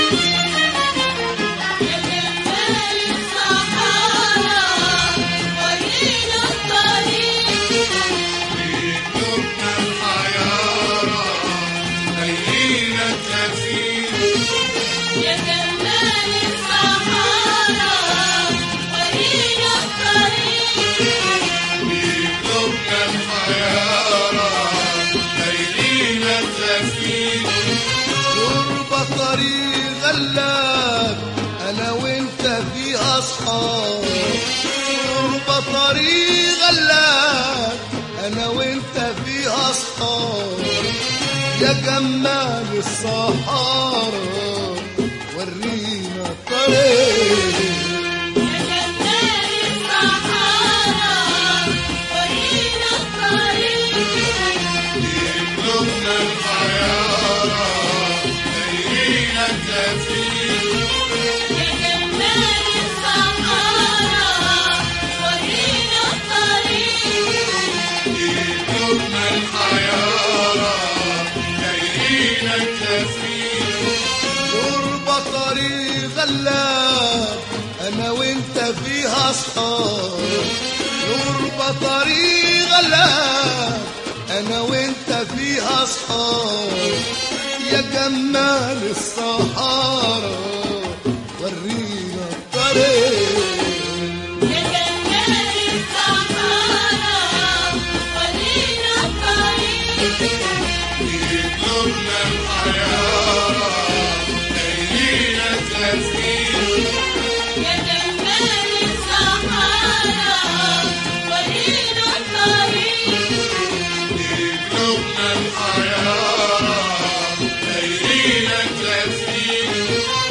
يا جمال الصحارى ورينا الطريق قلوبنا الحيارى ليلينا التفيد يا جمال الصحارى ورينا الطريق قلوبنا الحيارى ليلينا التفيد غربة طريق غلاب انا وانت في اصحاب غربة طريق غلاب انا وانت في اصحاب يا جمال الصحارى ورينا الطريق يا جمال الصحارى ورينا الطريق قلوبنا الحيارى ليلينا التفيد يا جمال الصحارى ورينا الطريق قلوبنا الحيارى ليلينا التفيد غربة طريق غلاب انا وانت فيها اصحاب غربة طريق غلاب انا وانت فيها اصحاب يا جمال الصحارى ورينا الطريق يا جمال الصحارى ورينا الطريق قلوبنا الحيارى ليلينا التفيد يا جمال الصحارى ورينا الطريق قلوبنا الحيارى ليلينا التفيد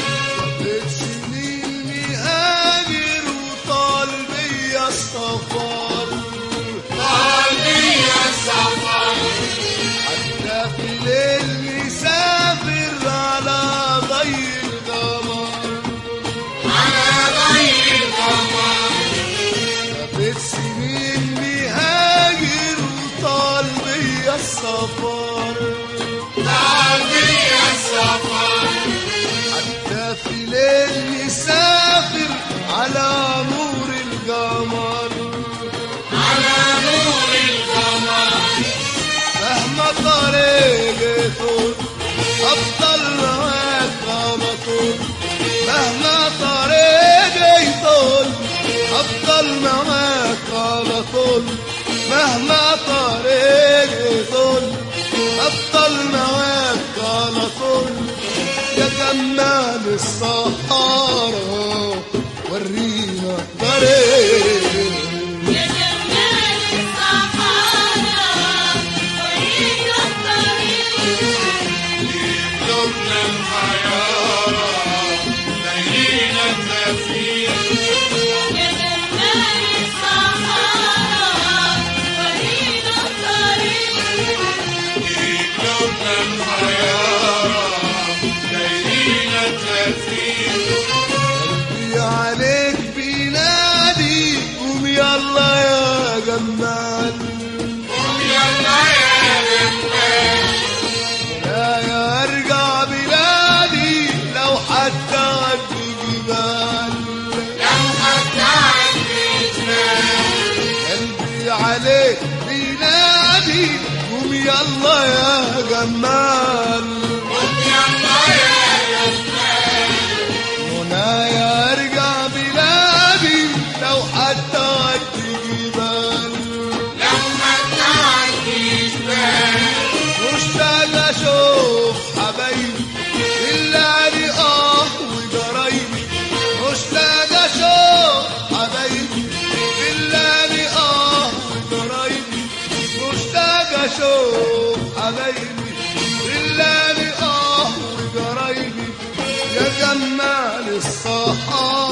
سنين مهاجر وطال بيا السفر قلبي السفر حتى في الليل مسافر على ضي القمر على ضي القمر ثابت سنين مهاجر وطال بيا السفر قلبي السفر حتى في ليل مسافر على نور القمر على نور القمر مهما طريقته أفضل معاك على طول مهما طريقته أفضل معاك على طول مهما طريقته أفضل معاك على طول يا جمال الصحارى ورينا طريق يا جمال الصحارى ورينا الطريق قلوبنا الحيارى ليلينا التفيد يا جمال الصحارى ورينا الطريق قلوبنا الحيارى ليلينا التفيد قلبي عليك بينادي قوم يلا يا جمال قم يلا يا جمال لا يا ارجع بلادي لو حتى قد جبال لو حتى عندي جمال قلبي عليك بينادي قوم يلا يا جمال قم يلا يا جمال منايا ارجع بلادي لو حتى قد جبال لو حتى عندي جمال مشتاق اشوف حبايبي اللي اه وجرايبي مشتاق اشوف حبايبي اللي اه وجرايبي مشتاق اشوف حبايبي اللي اه وجرايبي يا جمال الصحارى